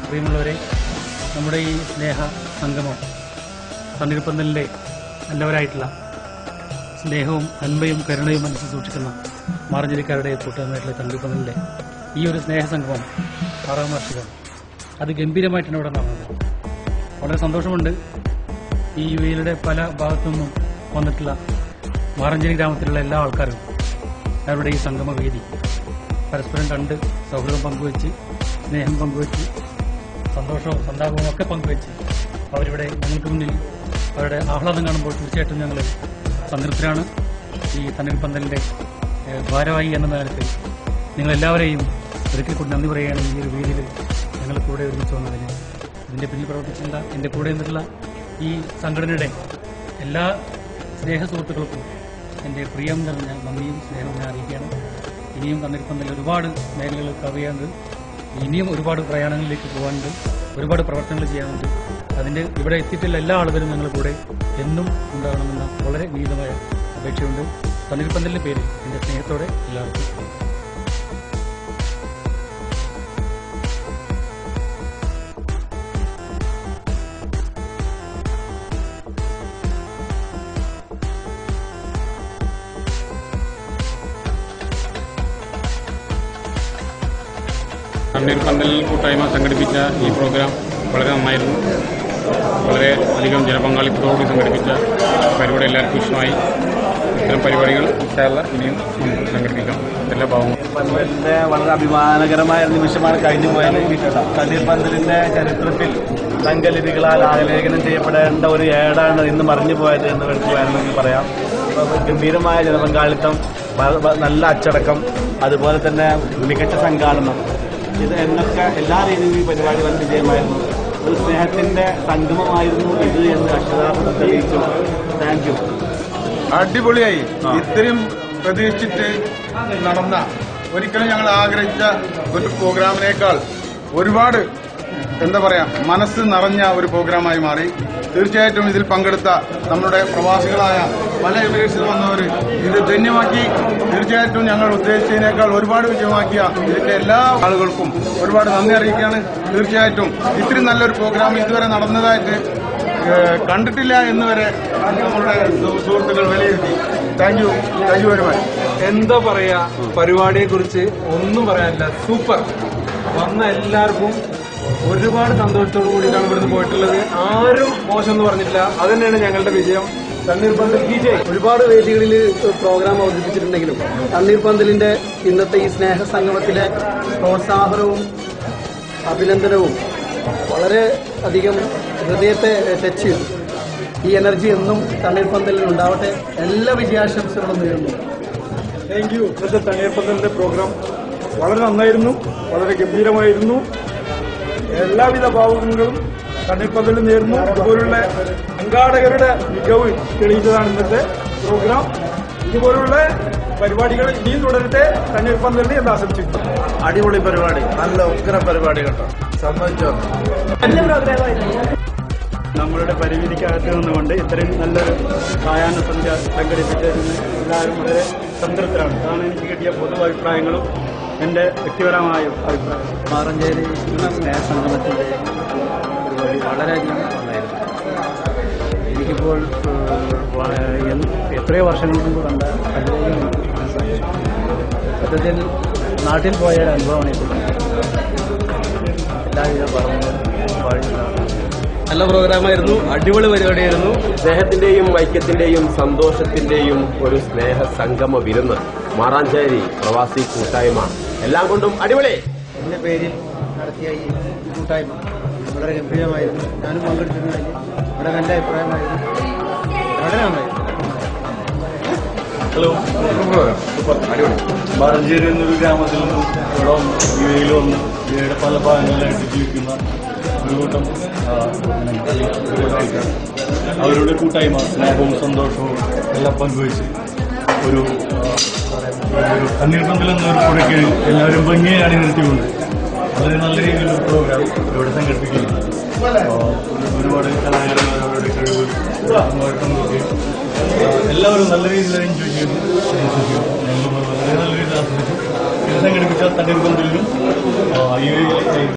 പ്രിയമുള്ളവരെ നമ്മുടെ ഈ സ്നേഹ സംഗമം തണ്ണീർപ്പന്തലിൻ്റെ നല്ലവരായിട്ടുള്ള സ്നേഹവും നന്മയും കരുണയും മനസ്സിൽ സൂക്ഷിക്കുന്ന മാറഞ്ചേരിക്കാരുടെ കൂട്ടായ്മയായിട്ടുള്ള തണ്ണീർപ്പന്തലിൻ്റെ ഈ ഒരു സ്നേഹ സംഗമം ആറാം വാർഷികം അത് ഗംഭീരമായിട്ടാണ് ഇവിടെ നടന്നത് വളരെ സന്തോഷമുണ്ട് ഈ യു എയിലെ പല ഭാഗത്തു നിന്നും വന്നിട്ടുള്ള മാറഞ്ചേരി ഗ്രാമത്തിലുള്ള എല്ലാ ആൾക്കാരും അവരുടെ ഈ സംഗമ വേദി പരസ്പരം കണ്ട് സൗഹൃദം പങ്കുവെച്ച് സ്നേഹം പങ്കുവെച്ച് സന്തോഷവും സന്താപവും ഒക്കെ പങ്കുവെച്ച് അവരിവിടെ ഞങ്ങൾക്ക് മുന്നിൽ അവരുടെ ആഹ്ലാദം കാണുമ്പോൾ തീർച്ചയായിട്ടും ഞങ്ങൾ സംതൃപ്തരാണ് ഈ തണ്ണീർപ്പന്തലിൻ്റെ ഏഹ്, ഭാരവാഹി എന്ന നിലയ്ക്ക് നിങ്ങളെല്ലാവരെയും ഒരിക്കൽ കൂടി നന്ദി പറയുകയാണ് ഈ ഒരു വേദിയിൽ ഞങ്ങൾ കൂടെ ഒരുമിച്ച് വന്നതിന് ഇതിൻ്റെ പിന്നിൽ പ്രവർത്തിച്ചിട്ടുള്ള എൻ്റെ കൂടെ നിന്നിട്ടുള്ള ഈ സംഘടനയുടെ എല്ലാ സ്നേഹ സുഹൃത്തുക്കൾക്കും എൻ്റെ പ്രിയം നിറഞ്ഞ നന്ദിയും സ്നേഹവും ഞാൻ അറിയിക്കുകയാണ് ഇനിയും തന്നിരിപ്പന്തൽ ഒരുപാട് മേഖലകൾ കവിയാണ്ട് ഇനിയും ഒരുപാട് പ്രയാണങ്ങളിലേക്ക് പോകാനുണ്ട് ഒരുപാട് പ്രവർത്തനങ്ങൾ ചെയ്യാനുണ്ട് അതിൻ്റെ ഇവിടെ എത്തിയിട്ടുള്ള എല്ലാ ആളുകളും ഞങ്ങളുടെ കൂടെ എന്നും ഉണ്ടാകണമെന്ന വളരെ വിനീതമായ അപേക്ഷയുണ്ട് തന്നിരിപ്പന്തലിൻ്റെ പേരിൽ എൻ്റെ സ്നേഹത്തോടെ എല്ലാവർക്കും കണ്ണീർ പന്തൽ കൂട്ടായ്മ സംഘടിപ്പിച്ച ഈ പ്രോഗ്രാം വളരെ നന്നായിരുന്നു വളരെ അധികം ജനപങ്കാളിത്തത്തോടുകൂടി സംഘടിപ്പിച്ച പരിപാടി എല്ലാവർക്കും ഇഷ്ടമായി ഇത്തരം പരിപാടികൾ ഇൻഷാല്ല ഇനിയും നമുക്ക് സംഘടിപ്പിക്കാം എല്ലാ ഭാവങ്ങളും പന്തലിന്റെ വളരെ അഭിമാനകരമായ ഒരു നിമിഷമാണ് കഴിഞ്ഞു പോയത് തണ്ണീർ പന്തലിന്റെ ചരിത്രത്തിൽ സങ്കലിപികളാൽ ആലേഖനം ചെയ്യപ്പെടേണ്ട ഒരു ഏടാണ് ഇന്ന് മറിഞ്ഞു പോയത് എന്ന് വേണമെങ്കിൽ വേണമെങ്കിൽ പറയാം അപ്പൊ ഗംഭീരമായ ജനപങ്കാളിത്തം വ- വ- നല്ല അച്ചടക്കം അതുപോലെ തന്നെ മികച്ച സംഘാടനം ഇത് എന്നൊക്കെ എല്ലാ രീതിയിലും ഈ പരിപാടി വൻ വിജയമായിരുന്നു ഒരു സ്നേഹത്തിന്റെ സംഗമമായിരുന്നു ഇത് എന്ന് അക്ഷരാർത്ഥം തെളിയിച്ചു താങ്ക് യു അടിപൊളിയായി ഇത്രയും പ്രതീക്ഷിച്ചിട്ട് നടന്ന ഒരിക്കലും ഞങ്ങൾ ആഗ്രഹിച്ച ഒരു പ്രോഗ്രാമിനേക്കാൾ ഒരുപാട് എന്താ പറയാ മനസ്സ് നിറഞ്ഞ ഒരു പ്രോഗ്രാമായി മാറി തീർച്ചയായിട്ടും ഇതിൽ പങ്കെടുത്ത നമ്മുടെ പ്രവാസികളായ പല എമിറേറ്റ്സിൽ വന്നവർ ഇത് ധന്യമാക്കി തീർച്ചയായിട്ടും ഞങ്ങൾ ഉദ്ദേശിച്ചതിനേക്കാൾ ഒരുപാട് വിജയമാക്കിയ ഇതിന്റെ എല്ലാ ആളുകൾക്കും ഒരുപാട് നന്ദി അറിയിക്കുകയാണ് തീർച്ചയായിട്ടും ഇത്രയും നല്ലൊരു പ്രോഗ്രാം ഇതുവരെ നടന്നതായിട്ട് ഏഹ് കണ്ടിട്ടില്ല എന്ന് വരെ നമ്മളുടെ സു- സുഹൃത്തുക്കൾ വിലയിരുത്തി thank you thank you very much എന്താ പറയാ പരിപാടിയെ കുറിച്ച് ഒന്നും പറയാനില്ല സൂപ്പർ വന്ന എല്ലാവർക്കും ഒരുപാട് സന്തോഷത്തോടു കൂടിയിട്ടാണ് ഇവിടുന്ന് പോയിട്ടുള്ളത് ആരും മോശം എന്ന് പറഞ്ഞിട്ടില്ല അത് തന്നെയാണ് ഞങ്ങളുടെ വിജയം തണ്ണീർപ്പന്തൽ വിജയ് ഒരുപാട് വേദികളിൽ പ്രോഗ്രാം അവതരിപ്പിച്ചിട്ടുണ്ടെങ്കിലും തണ്ണീർപ്പന്തലിന്റെ ഇന്നത്തെ ഈ സ്നേഹ സംഗമത്തിലെ പ്രോത്സാഹനവും അഭിനന്ദനവും വളരെ അധികം ഹൃദയത്തെ ടച്ച് ചെയ്തു ഈ എനർജി എന്നും തണ്ണീർപ്പന്തലിൽ ഉണ്ടാവട്ടെ എല്ലാ വിജയാശംസകളും നേരുന്നു താങ്ക് യു ഇന്നത്തെ തണ്ണീർപ്പന്തലിന്റെ പ്രോഗ്രാം വളരെ നന്നായിരുന്നു വളരെ ഗംഭീരമായിരുന്നു എല്ലാവിധ ഭാവങ്ങളും തണ്ണീർപ്പന്തലിൽ നേർന്നു ഇതുപോലുള്ള സംഘാടകരുടെ മികവ് തെളിയിച്ചതാണ് ഇന്നത്തെ പ്രോഗ്രാം ഇതുപോലുള്ള പരിപാടികൾ ഇനിയും തുടരട്ടെ തണ്ണീർപ്പന്തലിന് എന്ന് ആശംസിക്കുന്നു അടിപൊളി പരിപാടി നല്ല ഉഗ്ര പരിപാടി കേട്ടോ സമ്മതിച്ചോ നമ്മളുടെ പരിമിതിക്കകത്ത് നിന്നുകൊണ്ട് ഇത്രയും നല്ലൊരു സായാഹ്ന സന്ധ്യ സംഘടിപ്പിച്ചതിന് എല്ലാവരും വളരെ സംതൃപ്തരാണ് അതാണ് എനിക്ക് കിട്ടിയ പൊതു അഭിപ്രായങ്ങളും എൻ്റെ വ്യക്തിപരമായ അഭിപ്രായം മാറഞ്ചേരി സ്നേഹസംഗമത്തിന്റെ പരിപാടി വളരെയധികം നന്നായിരുന്നു എനിക്കിപ്പോൾ ഏഹ്, വളരെ എൻ- എത്രയോ വർഷങ്ങൾക്ക് മുമ്പ് കണ്ട അതിലേക്ക് മനസ്സിലായി സത്യത്തിൽ നാട്ടിൽ പോയ ഒരു അനുഭവമാണ് ഇപ്പോൾ എല്ലാവിധ പറഞ്ഞു പാടില്ല നല്ല പ്രോഗ്രാമായിരുന്നു അടിപൊളി പരിപാടിയായിരുന്നു സ്നേഹത്തിന്റെയും ഐക്യത്തിന്റെയും സന്തോഷത്തിന്റെയും ഒരു സ്നേഹ സംഗമ വിരുന്ന് മാറാഞ്ചേരി പ്രവാസി കൂട്ടായ്മ എല്ലാം കൊണ്ടും അടിപൊളി എന്റെ പേരിൽ നടത്തിയ ഈ കൂട്ടായ്മ വളരെ ഗംഭീരമായിരുന്നു ഞാനും പങ്കെടുത്തിരുന്നതിൽ വളരെ നല്ല അഭിപ്രായമായിരുന്നു വളരെ നന്നായിരുന്നു ഹലോ മാറഞ്ചേരി എന്നൊരു ഗ്രാമത്തിൽ നിന്നും ഇവിടെ വന്ന് യു എയിൽ വന്ന് യു എയുടെ പല ഭാഗങ്ങളിലായിട്ട് ജീവിക്കുന്ന ഒരു കൂട്ടം ആ, ഒരു കൂട്ടം ആൾക്കാർ അവരുടെ കൂട്ടായ്മ സ്നേഹവും സന്തോഷവും എല്ലാം പങ്കുവച്ച് ഒരു ആ, ഒരു തണ്ണീർപ്പന്തൽ എന്നൊരു പുഴയ്ക്ക് എല്ലാവരും ഭംഗിയായി അണിനിർത്തിക്കൊണ്ട് വളരെ നല്ല രീതിയിലുള്ള പ്രോഗ്രാം ഇവിടെ സംഘടിപ്പിക്കുന്നു ആ, ഒരുപാട് കലാകാരന്മാർ അവരുടെ കഴിവ് അതുമായി പങ്കുവയ്ക്കുകയും എല്ലാവരും നല്ല രീതിയിൽ എൻജോയ് ചെയ്തു വിശ്വസിക്കുന്നു ഞങ്ങൾ വളരെ നല്ല രീതിയിൽ ആസ്വദിച്ചു ഇത് സംഘടിപ്പിച്ച തണ്ണീർപ്പന്തലിനും ആ, ഈ